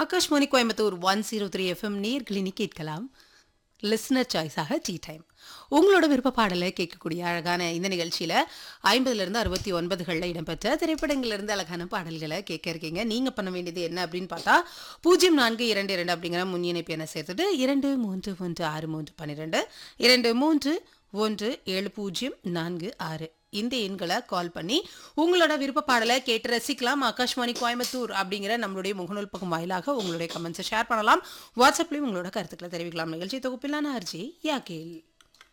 Akashvani Coimbatore one zero three FM நேர்களினி கேட்கலாம் listener சாய்ஸாக tea time உங்களோட விருப்ப பாடலை கேட்கக்கூடிய அழகான இந்த நிகழ்ச்சியில் ஐம்பதுலேருந்து அறுபத்தி ஒன்பதுகளில் இடம்பெற்ற திரைப்படங்கள்லேருந்து அழகான பாடல்களை கேட்க இருக்கீங்க நீங்கள் பண்ண வேண்டியது என்ன அப்படின்னு பார்த்தா பூஜ்ஜியம் நான்கு இரண்டு இரண்டு அப்படிங்கிற முன் இணைப்பு என சேர்த்துட்டு இரண்டு மூன்று ஒன்று ஆறு மூன்று பன்னிரெண்டு இரண்டு மூன்று ஒன்று ஏழு பூஜ்ஜியம் நான்கு ஆறு இந்த எண்களை கால் பண்ணி உங்களோட விருப்ப பாடலை கேட்டு ரசிக்கலாம் ஆகாஷ்வாணி கோயம்புத்தூர் அப்படிங்கிற நம்மளுடைய முகநூல் பக்கம் வாயிலாக உங்களுடைய கமெண்ட்ஸை ஷேர் பண்ணலாம் வாட்ஸ்அப்லேயும் உங்களோட கருத்துக்களை தெரிவிக்கலாம் நிகழ்ச்சி தொகுப்பிலான அர்ஜி யாக்கேல்